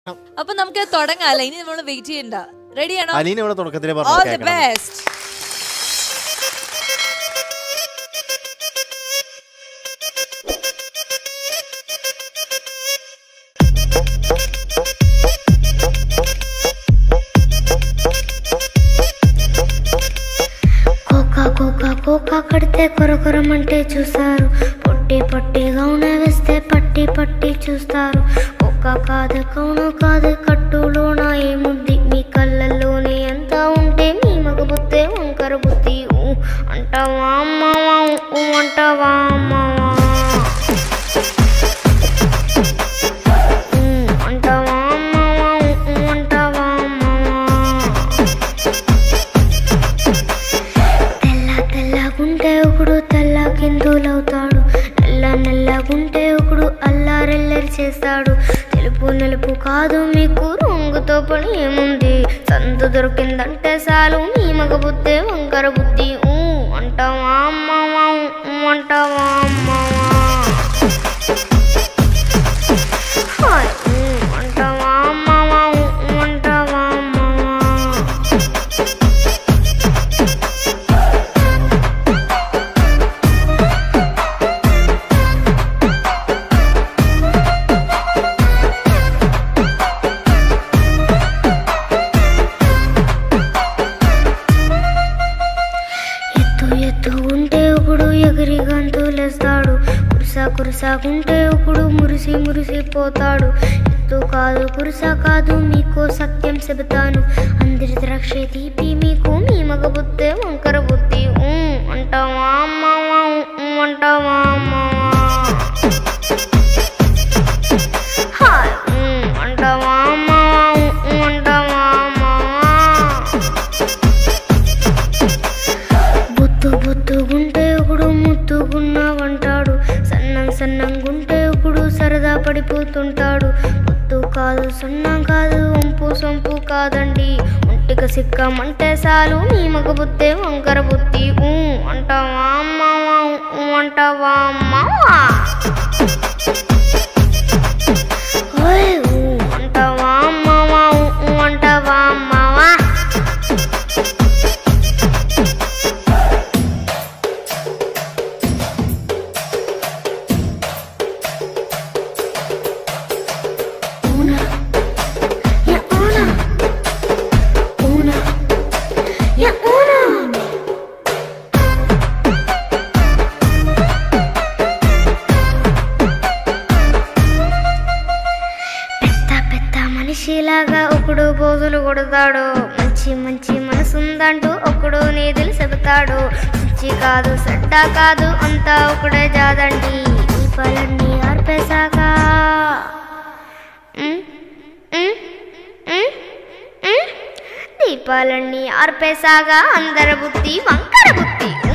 അപ്പൊ നമുക്ക് തുടങ്ങാല്ലേ ഇനി നമ്മൾ വെയിറ്റ് ചെയ്യണ്ട റെഡിയാണോ അലീന ഇവിടെ തുടക്കത്തിലെ ഓൾ പറഞ്ഞു ദി കേൾക്കണം ബെസ്റ്റ് కోకా కోకా కోకా కడితే కొరకొరమంటే చూస్తారు పొట్టి పొట్టిగా ఉన్న వేస్తే పట్టి పట్టి చూస్తారు కోకా కాదు కౌను కాదు కట్టులోన ఏముంది మీ కళ్ళల్లోనే ఎంత ఉంటే మీ మగ బుద్ధే వంకర బుద్ధి ఊ అంటావా అమ్మవా ఊ అంటావా అమ్మవా ఊ అంటావా అమ్మవా ఊ అంటావా అమ్మవా తెల్ల తెల్లగుంటే ఒకడు తెల్ల కిందులవుతాడు నల్ల నల్లగుంటే ఒకడు అల్లారెల్లరి చేస్తాడు తెలుపు నలుపు కాదు మీకు రంగుతో పని ఏముంది సందు దొరికిందంటే చాలు నీ మగ బుద్ధే వంకర బుద్ధి ఊ అంటావా అమ్మవా ఊ అంటావా అమ్మవా హాయ్ ఊ అంటావా అమ్మవా ఊ అంటావా అమ్మవా ఎత్తు ఎత్తు ఉంటే ఒకడు ఎగిరి గంతులేస్తాడు కురుస కురుసాకుంటే ఒకడు మురిసి మురిసిపోతాడు ఎత్తు కాదు కురుస కాదు మీకు సత్యం చెబుతాను అందరి ద్రాక్ష తీపి మీకు మీ మగ బుద్ధి వంకర బుద్ధి ఊ అంటావా అమ్మవా ఊ అంటావా అమ్మవా హాయ్ ఊ అంటావా అమ్మవా ఊ అంటావా అమ్మవా బొత్తు బొత్తుగుంటే ఒకడు ముత్తుగున్నావంటాడు సన్నం సన్నంగుంటే ఒకడు సరదా పడిపోతుంటాడు బొత్తు కాదు సన్నం కాదు వంపు సొంపు కాదండి ఒంటిక సిక్కమంటే చాలు నీ మగ బుద్ధే వంకర బుద్ధి ఊ అంటావా అమ్మవా ఊ అంటావా అమ్మవా ఓయ్ ఊ అంటావా అమ్మవా ఊ అంటావా అమ్మవా Una, ya una, una, ya una. పెద్ద పెద్ద మనిషిలాగా ఒకడు పోజులు కొడతాడు మంచి మంచి మనసుందంటూ ఒకడు నీతులు చెబుతాడు మంచి కాదు చెడ్డ కాదు అంతా ఒకడే జాదండి దీపాలన్నీ ఆర్పేశాక ఉమ్, ఉమ్, ఉమ్, ఉమ్. దీపాలన్నీ ఆర్పేశాగా అందరి బుద్ధి వంకర బుద్ధి